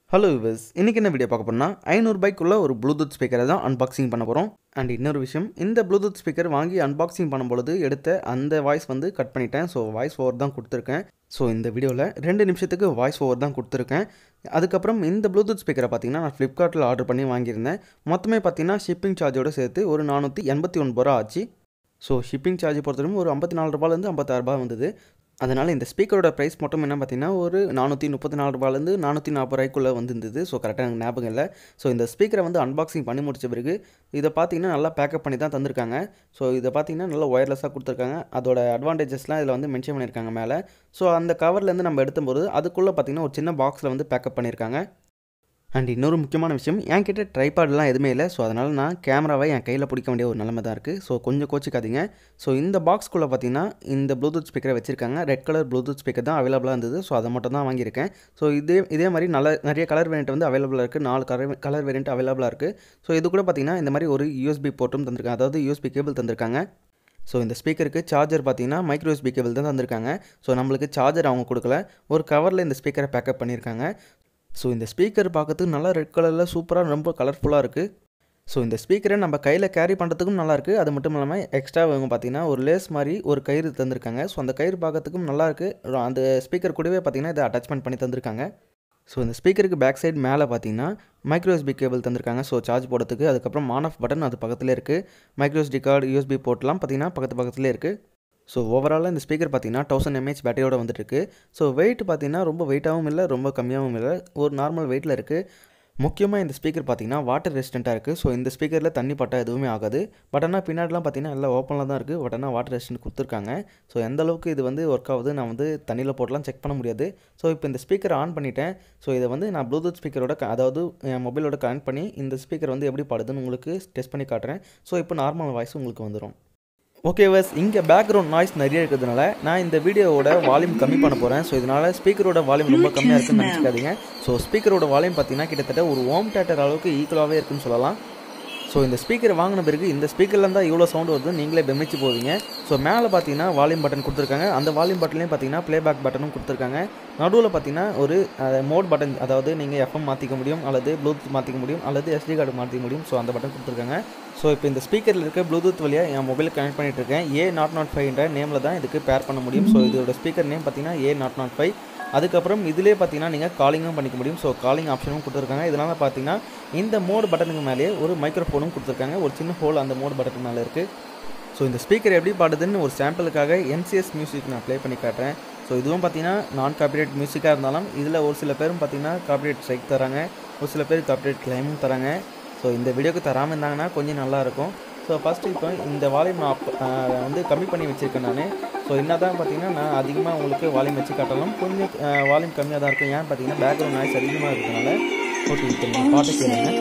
Hello விவஸ் இன்றைக்கி என்ன video பார்க்க போறோம்னா ஐநூறுபாய்க்குள்ள ஒரு ப்ளூடூத் ஸ்பீக்கரை தான் அன்பாக்சிங் பண்ண போகிறோம் அண்ட் இன்னொரு விஷயம் இந்த ப்ளூடூத் ஸ்பீக்கர் வாங்கி அன்பாக்சிங் பண்ணும்பொழுது எடுத்த அந்த வாய்ஸ் வந்து கட் பண்ணிட்டேன் ஸோ வாய்ஸ் ஓவர் தான் கொடுத்துருக்கேன் ஸோ இந்த வீடியோவில் ரெண்டு நிமிஷத்துக்கு வாய்ஸ் ஓவர் தான் கொடுத்துருக்கேன் அதுக்கப்புறம் இந்த ப்ளூடூத் ஸ்பீக்கரை பார்த்தீங்கன்னா நான் ஃப்ளிப்கார்ட்டில் ஆர்டர் பண்ணி வாங்கியிருந்தேன் மொத்தமே பார்த்தீங்கன்னா ஷிப்பிங் சார்ஜோடு சேர்த்து ஒரு நானூற்றி எண்பத்தி ஒன்பது ரூபா ஆச்சு ஸோ ஷிப்பிங் சார்ஜ் பொறுத்தவரைக்கும் ஒரு ஐம்பத்தி நாலு ரூபாலேருந்து ஐம்பத்தாறு ரூபாய் வந்தது அதனால் இந்த ஸ்பீக்கரோட ப்ரைஸ் மட்டும் என்ன பார்த்தீங்கன்னா ஒரு நானூற்றி முப்பத்தி நாலு ரூபாலேருந்து நானூற்றி நாற்பது ரூபாய்க்குள்ளே வந்துருந்தது ஸோ கரெக்டாக எனக்கு ஞாபகம் இல்லை ஸோ இந்த ஸ்பீக்கரை வந்து அன்பாக்சிங் பண்ணி முடிச்ச பிறகு இதை பார்த்தீங்கன்னா நல்லா பேக்கப் பண்ணி தான் தந்திருக்காங்க ஸோ இதை பார்த்தீங்கன்னா நல்லா ஒயர்லெஸ்ஸாக கொடுத்துருக்காங்க அதோட அட்வான்டேஜஸ்லாம் இதில் வந்து மென்ஷன் பண்ணியிருக்காங்க மேலே ஸோ அந்த கவர்லேருந்து நம்ம எடுத்தும்போது அதுக்குள்ளே பார்த்தீங்கன்னா ஒரு சின்ன பாக்ஸில் வந்து பேக்கப் பண்ணியிருக்காங்க அண்ட் இன்னொரு முக்கியமான விஷயம் என்கிட்ட ட்ரைபாட்லாம் எதுவுமே இல்லை ஸோ அதனால் நான் கேமராவை என் கையில் பிடிக்க வேண்டிய ஒரு நிலைமை தான் இருக்குது ஸோ கொஞ்சம் கோச்சிக்காதீங்க ஸோ இந்த பாக்ஸ்குள்ளே பார்த்தீங்கன்னா இந்த ப்ளூடூத் ஸ்பீக்கரை வச்சிருக்காங்க ரெட் கலர் ப்ளூடூத் ஸ்பீக்கர் தான் அவைலபிளாக இருந்தது ஸோ அதை மட்டும் தான் வாங்கியிருக்கேன் ஸோ இதே இதே மாதிரி நல்ல நிறைய கலர் வேரியண்ட் வந்து அவைலபிளாக இருக்குது நாலு கலர் கலர் வேரியண்ட் அவைலபிளாக இருக்குது ஸோ இது கூட பார்த்தீங்கன்னா இந்த மாதிரி ஒரு யூஎஸ்பி போர்ட்டும் தந்திருக்காங்க அதாவது யூஎஸ்பி கேபிள் தந்திருக்காங்க ஸோ இந்த ஸ்பீக்கருக்கு சார்ஜர் பார்த்தீங்கன்னா மைக்ரோ யூஎஸ்பி கேபிள் தான் தந்திருக்காங்க ஸோ நம்மளுக்கு சார்ஜர் அவங்க கொடுக்கல ஒரு கவரில் இந்த ஸ்பீக்கரை பேக்கப் பண்ணியிருக்காங்க ஸோ இந்த ஸ்பீக்கர் பார்க்கறதுக்கு நல்லா ரெட் கலரில் சூப்பராக ரொம்ப கலர்ஃபுல்லாக இருக்குது ஸோ இந்த ஸ்பீக்கரை நம்ம கையில் கேரி பண்ணுறதுக்கும் நல்லாயிருக்கு அது மட்டும் இல்லாமல் எக்ஸ்ட்ரா அவங்க பார்த்தீங்கன்னா ஒரு லேஸ் மாதிரி ஒரு கயிறு தந்திருக்காங்க ஸோ அந்த கயிறு பார்க்கறதுக்கும் நல்லாயிருக்கு அந்த ஸ்பீக்கர் கூடவே பார்த்தீங்கன்னா இதை அட்டாச்மெண்ட் பண்ணி தந்திருக்காங்க ஸோ இந்த ஸ்பீக்கருக்கு பேக் சைடு மேலே பார்த்தீங்கன்னா மைக்ரோ எஸ்பி கேபிள் தந்திருக்காங்க ஸோ சார்ஜ் போடுறதுக்கு அதுக்கப்புறம் ஆன் ஆஃப் பட்டன் அது பக்கத்துலேயே இருக்குது மைக்ரோ எஸ்டி கார்டு யூஎஸ்பி போர்ட்லாம் பார்த்தீங்கன்னா பக்கத்து பக்கத்துலேயே இருக்குது ஸோ ஓவராலாக இந்த ஸ்பீக்கர் பார்த்தீங்கன்னா தௌசண்ட் எம்ஏஹெச் பேட்டரியோட வந்துட்டுருக்கு ஸோ வெயிட் பார்த்தீங்கன்னா ரொம்ப வெயிட்டாகவும் இல்லை ரொம்ப கம்மியாகவும் இல்லை ஒரு நார்மல் வெயிட்டில் இருக்குது முக்கியமாக இந்த ஸ்பீக்கர் பார்த்தீங்கன்னா வாட்டர் ரெசிஸ்டண்ட்டாக இருக்குது ஸோ இந்த ஸ்பீக்கரில் தண்ணி பட்டா எதுவுமே ஆகாது பட் ஆனால் பின்னாடிலாம் பார்த்தீங்கன்னா எல்லாம் ஓப்பனில் தான் இருக்குது பட் ஆனால் வாட்டர் ரெசிஸ்டன்ட் கொடுத்துருக்காங்க ஸோ எந்த அளவுக்கு இது வந்து ஒர்க் ஆகுது நான் வந்து தண்ணியில் போட்டுலாம் செக் பண்ண முடியாது ஸோ இப்போ இந்த ஸ்பீக்கர் ஆன் பண்ணிட்டேன் ஸோ இதை வந்து நான் ப்ளூடூத் ஸ்பீக்கரோட அதாவது என் மொபைலோட கனெக்ட் பண்ணி இந்த ஸ்பீக்கர் வந்து எப்படி பாடுதுன்னு உங்களுக்கு டெஸ்ட் பண்ணி காட்டுறேன் ஸோ இப்போ நார்மல் வாய்ஸ் உங்களுக்கு வந்துடும் ஓகே வஸ் இங்கே பேக்ரவுண்ட் நாய்ஸ் நிறைய இருக்கிறதுனால நான் இந்த வீடியோவோட வால்யூம் கம்மி பண்ண போகிறேன் ஸோ இதனால் ஸ்பீக்கரோட வால்யூம் ரொம்ப கம்மியாக இருக்குன்னு நினச்சிக்காதீங்க ஸோ ஸ்பீக்கரோட வால்யூம் பார்த்தீங்கன்னா கிட்டத்தட்ட ஒரு ஹோம் தேட்டர் அளவுக்கு ஈக்குவலாகவே இருக்குன்னு சொல்லலாம் ஸோ இந்த ஸ்பீக்கர் வாங்கின பிறகு இந்த ஸ்பீக்கர்லேருந்து தான் இவ்வளோ சவுண்டு வருது நீங்களே பெமிச்சு போவீங்க ஸோ மேலே பார்த்தீங்கன்னா வால்யூம் பட்டன் கொடுத்துருக்காங்க அந்த வால்யூம் பட்டன்லேயும் பார்த்தீங்கன்னா ப்ளேபேக் பட்டனும் கொடுத்துருக்காங்க நடுவில் பார்த்தீங்கன்னா ஒரு மோட் பட்டன் அதாவது நீங்கள் எஃப்எம் மாற்றிக்க முடியும் அல்லது ப்ளூடூத் மாற்றிக்க முடியும் அல்லது எஸ்டி கார்டு மாற்றிக்க முடியும் ஸோ அந்த பட்டன் கொடுத்துருக்காங்க ஸோ இப்போ இந்த ஸ்பீக்கரில் இருக்க ப்ளூடூத் வழியாக என் மொபைலுக்கு கனெக்ட் பண்ணிட்டு இருக்கேன் ஏ நாட் நாட் ஃபைவ்ன்ற நேமில் தான் இதுக்கு பேர் பண்ண முடியும் ஸோ இதோட ஸ்பீக்கர் நேம் பார்த்தீங்கன்னா ஏ நாட் நாட் ஃபைவ் அதுக்கப்புறம் இதிலே பார்த்தீங்கன்னா நீங்கள் காலிங்கும் பண்ணிக்க முடியும் ஸோ காலிங் ஆப்ஷனும் கொடுத்துருக்காங்க இதனால் பார்த்தீங்கன்னா இந்த மோட் பட்டனுக்கு மேலேயே ஒரு மைக்ரோஃபோனும் கொடுத்துருக்காங்க ஒரு சின்ன ஹோல் அந்த மோட் பட்டனுக்கு மேலே இருக்குது ஸோ இந்த ஸ்பீக்கர் எப்படி பாடுதுன்னு ஒரு சாம்பிளுக்காக என்சிஎஸ் மியூசிக் நான் ப்ளே பண்ணி காட்டுறேன் ஸோ இதுவும் பார்த்தீங்கன்னா நான் காப்பிரைட் மியூசிக்காக இருந்தாலும் இதில் ஒரு சில பேரும் பார்த்தீங்கன்னா காப்பிரைட் ஸ்ட்ரைக் தராங்க ஒரு சில பேர் காப்பிரைட் கிளைமும் தராங்க ஸோ இந்த வீடியோக்கு தராமல் இருந்தாங்கன்னா கொஞ்சம் நல்லாயிருக்கும் ஸோ ஃபஸ்ட்டு இப்போ இந்த வால்யூம் நான் அப் வந்து கம்மி பண்ணி வச்சுருக்கேன் நான் ஸோ என்ன தான் பார்த்தீங்கன்னா நான் அதிகமாக உங்களுக்கு வால்யூம் வச்சு காட்டலாம் கொஞ்சம் வால்யூம் கம்மியாக தான் இருக்கும் ஏன் பார்த்தீங்கன்னா பேக்ரவுண்ட் நாய்ஸ் அதிகமாக இருக்கிறதுனால ஓகே இப்போ நீங்கள் பாட்டு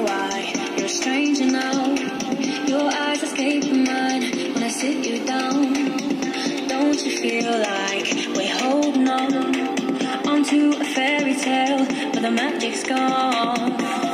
கேளுங்க Your eyes escape mine when I sit you down. Don't you feel like we're holding on onto a fairy tale, but the magic's gone?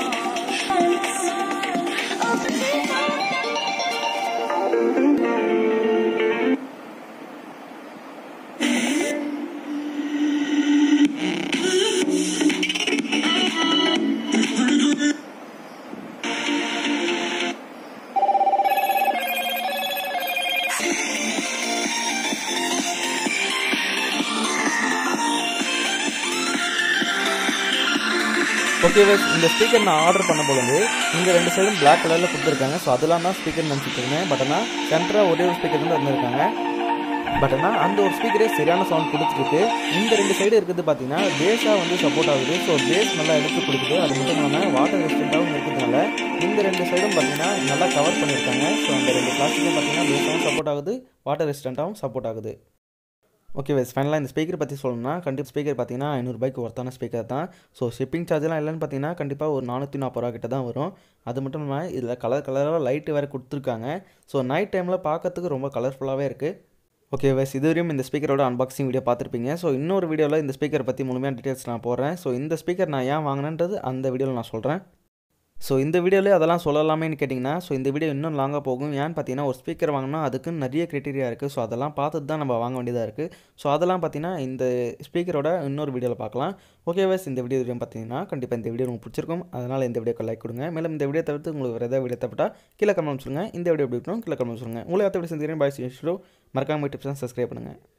Okay guys இந்த ஸ்பீக்கர் நான் ஆர்டர் பண்ண பொழுது இங்கே ரெண்டு சைடும் பிளாக் கலரில் கொடுத்துருக்காங்க ஸோ அதெல்லாம் தான் ஸ்பீக்கர் நினச்சிட்டு இருந்தேன் பட் ஆனால் சென்டராக ஒரே ஒரு ஸ்பீக்கர் தான் இருந்திருக்காங்க பட் ஆனால் அந்த ஒரு ஸ்பீக்கரே சரியான சவுண்ட் கொடுத்துருக்கு இந்த ரெண்டு சைடு இருக்கிறது பார்த்தீங்கன்னா பேஸாக வந்து சப்போர்ட் ஆகுது ஸோ பேஸ் நல்லா எடுத்து கொடுக்குது அது மட்டும் இல்லாமல் வாட்டர் ரெசிஸ்டண்ட்டாகவும் இருக்கிறதுனால இந்த ரெண்டு சைடும் பார்த்தீங்கன்னா நல்லா கவர் பண்ணியிருக்காங்க ஸோ அந்த ரெண்டு பிளாஸ்டிக்கும் பார்த்தீங்கன்னா பேஸாகவும் சப்போர்ட் ஆகுது வாட்டர் ரெசிஸ்டண்ட்டாகவும் சப்போர்ட் ஆகுது ஓகே வைஸ் ஃபைனலாக இந்த ஸ்பீக்கர் பற்றி சொல்லணும்னா கண்டிப்பாக ஸ்பீக்கர் பார்த்தீங்கன்னா ஐநூறுபாய்க்கு ஒர்த்தான ஸ்பீக்கர் தான் ஸோ ஷிப்பிங் சார்ஜெலாம் இல்லைன்னு பார்த்தீங்கன்னா கண்டிப்பாக ஒரு நானூற்றி நாற்பது ரூபா கிட்ட தான் வரும் அது மட்டும் இல்லாமல் இதில் கலர் கலராக லைட்டு வேறு கொடுத்துருக்காங்க ஸோ நைட் டைமில் பார்க்கறதுக்கு ரொம்ப கலர்ஃபுல்லாகவே இருக்குது ஓகே வைஸ் இதுவரையும் இந்த ஸ்பீக்கரோட அன்பாக்சிங் வீடியோ பார்த்துருப்பீங்க ஸோ இன்னொரு வீடியோவில் இந்த ஸ்பீக்கர் பற்றி முழுமையான டீட்டெயில்ஸ் நான் போடுறேன் ஸோ இந்த ஸ்பீக்கர் நான் ஏன் வாங்கினேன்றது அந்த வீடியோவில் நான் சொல்கிறேன் ஸோ இந்த வீடியோலேயே அதெல்லாம் சொல்லலாமேன்னு கேட்டிங்கன்னா ஸோ இந்த வீடியோ இன்னும் லாங்காக போகும் ஏன்னு பார்த்தீங்கன்னா ஒரு ஸ்பீக்கர் வாங்கினா அதுக்கு நிறைய க்ரைட்டீரியா இருக்குது ஸோ அதெல்லாம் பார்த்துட்டு தான் நம்ம வாங்க வேண்டியதாக இருக்குது ஸோ அதெல்லாம் பார்த்தீங்கன்னா இந்த ஸ்பீக்கரோட இன்னொரு வீடியோவில் பார்க்கலாம் ஓகே வேஸ் இந்த வீடியோ வரையும் பார்த்தீங்கன்னா கண்டிப்பாக இந்த வீடியோ உங்களுக்கு பிடிச்சிருக்கும் அதனால் இந்த வீடியோக்கு லைக் கொடுங்க மேலும் இந்த வீடியோ தவிர்த்து உங்களுக்கு வேறு ஏதாவது வீடியோ தவிர்த்தா கீழே கமெண்ட் சொல்லுங்கள் இந்த வீடியோ எப்படி இருக்கணும் கீழே கமெண்ட் சொல்லுங்கள் உங்களை அடுத்த வீடியோ சந்திக்கிறேன் பாய் ஷோ மறக்காம டிப்ஸ் சப்ஸ்கிரைப் பண்ணுங்கள்